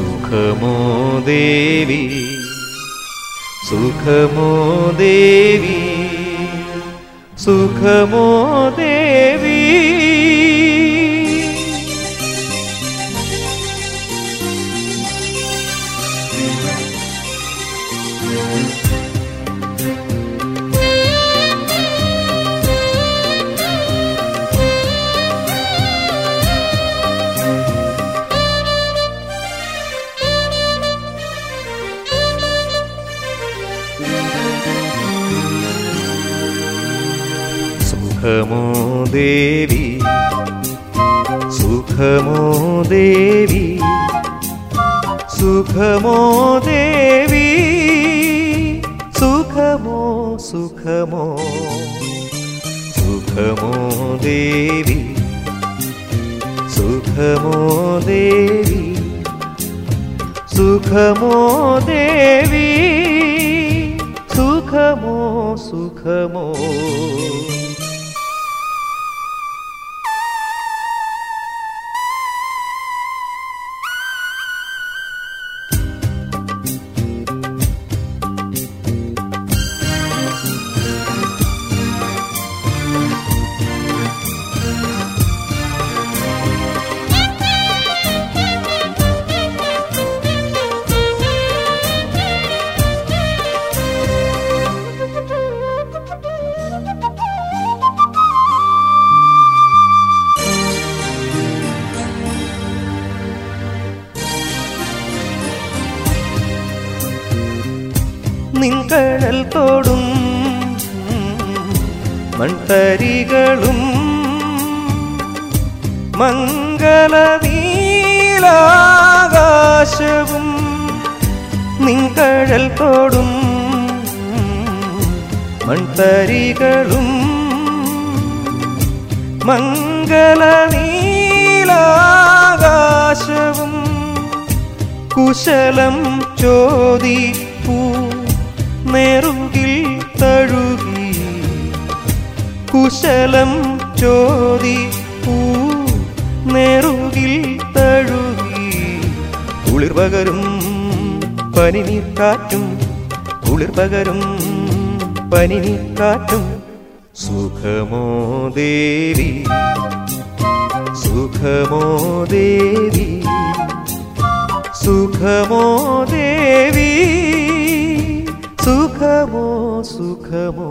സുഖമോ ദേവി സുഖമോ ദേവി സുഖമോ ദേവി സുഖമോ ദേവി സുഖമോ ദേവി സുഖമോ ദേവി സുഖമോ സുഖമോ സുഖമോ ദേവി സുഖമോ ദേവി സുഖമോ ദേവി സുഖമോ സുഖമോ നിൻകഴൽ തോടും മൺതരികളും മംഗളനീലാകാശവും നിൻകഴൽ തോടും മൺതരികളും മംഗളനീലാകാശവും കുശലം ചോദിപ്പൂ നെറുകിൽ തഴുകി കുശലം ചോദിപ്പൂ നെറുകിൽ തഴുകി കുളിർ പകരും പനിനീർക്കാറ്റും കുളിർ പകരും പനിനീർക്കാറ്റും സുഖമോ ദേവി സുഖമോ ദേവി സുഖമോ ദേവി സുഖമോ സുഖമോ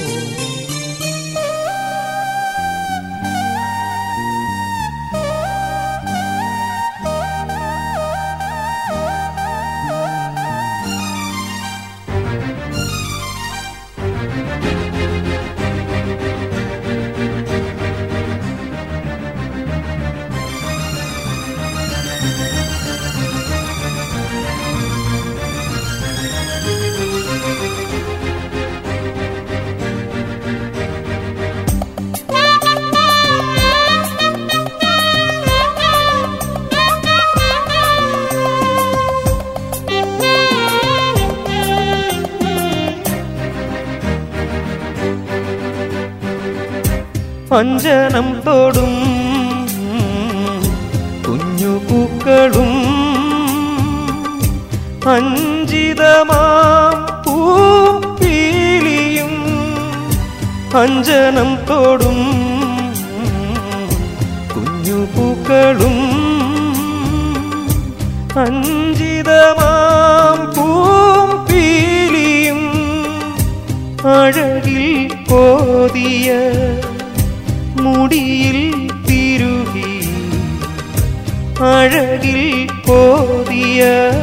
അഞ്ജനം തോടും കുഞ്ഞു പൂക്കളും അഞ്ചിതമാം പൂപ്പീലിയും അഞ്ജനം തോടും കുഞ്ഞു പൂക്കളും അഞ്ചിതമാം പൂപ്പീലിയും അഴകിൽ കോതിയ മുടിയിൽ തിരുകി അഴകിൽ കോതിയ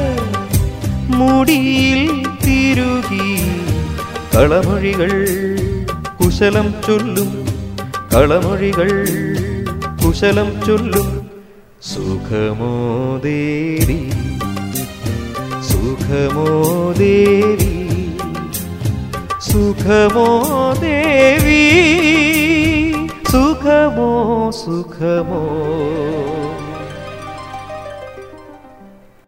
മുടിയിൽ തിരുകി കളമൊഴികൾ കുശലം ചൊല്ലും കളമൊഴികൾ കുശലം ചൊല്ലും സുഖമോ ദേവി സുഖമോ ദേവി സുഖമോ ദേവി സുഖമോ സുഖമോ